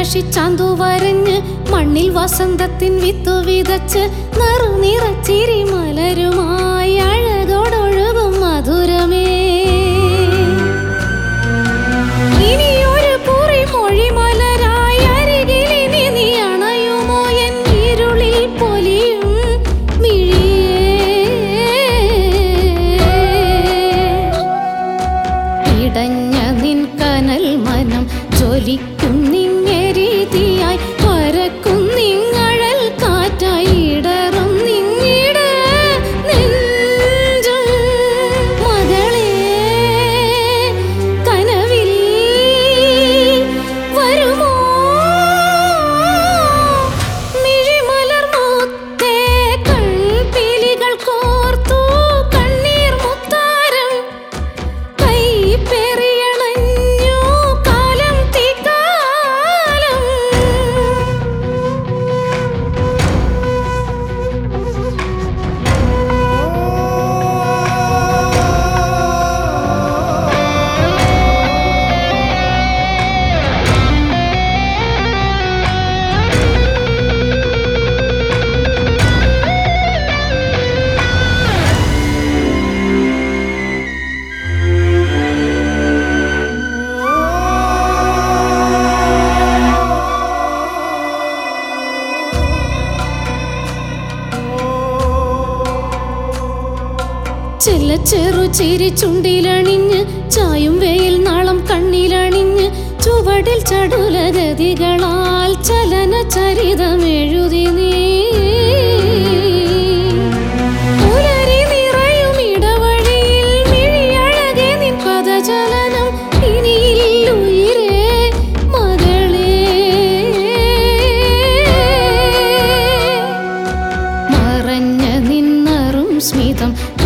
മഷിച്ചാന്തു വരഞ്ഞ് മണ്ണിൽ വസന്തത്തിൻ വിത്തു വിതച്ച് നറു നിറച്ചിരി മലരുമായി അഴകോടൊഴുകും മധുരമേ ഇനിയൊരു കുറി മൊഴി മലരായി അരികിലിനി നീ അണയുമോ എൻ ഇരുളിൽ പൊലിയും മിഴിയേ ഇടഞ്ഞ നിൻ കനൽ മനം ജ്വലിക്കും നിങ്ങരീതിയായി പരക്കും നിങ്ങഴൽ കാറ്റായി ഇടറും നിങ്ങിട നെഞ്ചും മകളെ കനവിൽ വരുമോ മിഴിമലർമുത്തേ കൺപീലികൾ കോർത്തു കണ്ണീർ മുത്താരം കൈപ്പെറിയണഞ്ഞു കാലം തീക്കാലം ചെല്ല ചെറു ചിരി ചുണ്ടിലണിഞ്ഞ് ചായും വെയിൽ നാളം കണ്ണിലണിഞ്ഞ് ചുവടിൽ ചടുലഗതികളാൽ ചലന ചരിതമെഴുതി നീ പുലരി നിറയും ഇടവഴിയിൽ മിഴിയഴകെ നിൻ പദചലനം ഇനിയില്ലുയിരേ മകളേ മറഞ്ഞ നിന്നറും സ്മിതം